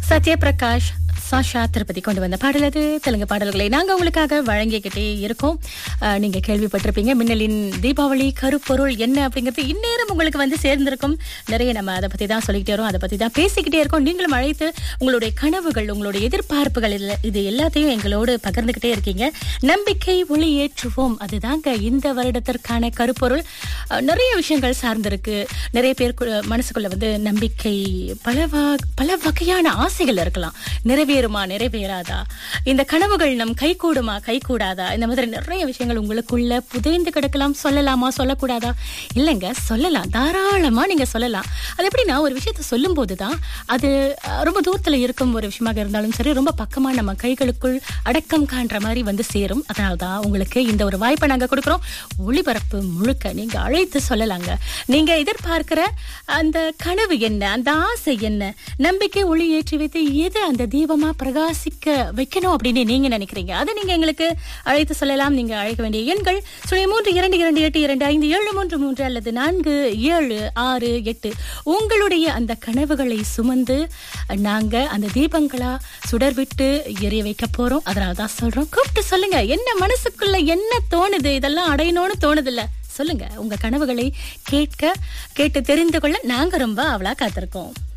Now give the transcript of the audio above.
சத்யபிரகாஷ் சாஷா திருப்பதி கொண்டு வந்த பாடல் அது தெலுங்கு பாடல்களை நாங்க உங்களுக்காக வழங்கிக்கிட்டே இருக்கோம் அஹ், நீங்க கேள்விப்பட்டிருப்பீங்க மின்னலின் தீபாவளி கருப்பொருள் என்ன அப்படிங்கிறது இந்நேரம் உங்களுக்கு வந்து சேர்ந்திருக்கும் நிறைய நம்ம அதை பத்தி தான் சொல்லிக்கிட்டே இருக்கோம் அதை பத்தி தான் பேசிக்கிட்டே இருக்கோம் நீங்களும் அழைத்து உங்களுடைய கனவுகள் உங்களுடைய எதிர்பார்ப்புகள் இல்ல- இது எல்லாத்தையும் எங்களோடு பகிர்ந்துகிட்டே இருக்கீங்க நம்பிக்கை ஒளி ஏற்றுவோம் அதுதாங்க இந்த வருடத்திற்கான கருப்பொருள் அஹ், நிறைய விஷயங்கள் சார்ந்திருக்கு நிறைய பேர் மனசுக்குள்ள வந்து நம்பிக்கை பல வ- பல வகையான ஆசைகள் இருக்கலாம் நிறைவேறுமா நிறைவேறாதா இந்த கனவுகள் நம் கைகூடுமா கைகூடாதா இந்த மாதிரி நிறைய விஷயங்கள் உங்களுக்குள்ள புதைந்து கிடக்கலாம் சொல்லலாமா சொல்லக்கூடாதா இல்லைங்க சொல்லலாம் தாராளமா நீங்க சொல்லலாம் அது எப்படின்னா ஒரு விஷயத்த சொல்லும் போதுதான் அது அஹ், ரொம்ப தூரத்துல இருக்கும் ஒரு விஷயமாக இருந்தாலும் சரி ரொம்ப பக்கமா நம்ம கைகளுக்குள் அடக்கம் காண்ற மாதிரி வந்து சேரும் அதனால்தான் உங்களுக்கு இந்த ஒரு வாய்ப்பை நாங்க கொடுக்குறோம் ஒளிபரப்பு முழுக்க நீங்க அழைத்து சொல்லலாங்க நீங்க எதிர்பார்க்கிற அந்த கனவு என்ன அந்த ஆசை என்ன நம்பிக்கை ஒளி ஏற்றி வைத்து எது அந்த தீபமா பிரகாசிக்க வைக்கணும் அப்படின்னு நீங்க நினைக்கிறீங்க அதை நீங்க எங்களுக்கு அழைத்து சொல்லலாம் நீங்க அழைக்க வேண்டிய எண்கள் சுழி மூன்று இரண்டு இரண்டு எட்டு இரண்டு ஐந்து ஏழு மூன்று மூன்று அல்லது நான்கு ஏழு ஆறு எட்டு உங்களுடைய அந்த கனவுகளை சுமந்து நாங்க அந்த தீபங்களா சுடர் விட்டு எரிய வைக்க போறோம் அதனால தான் சொல்றோம் கூப்பிட்டு சொல்லுங்க என்ன மனசுக்குள்ள என்ன தோணுது இதெல்லாம் அடையணும்னு தோணுது இல்ல சொல்லுங்க உங்க கனவுகளை கேட்க கேட்டு தெரிந்து கொள்ள நாங்க ரொம்ப அவளா காத்திருக்கோம்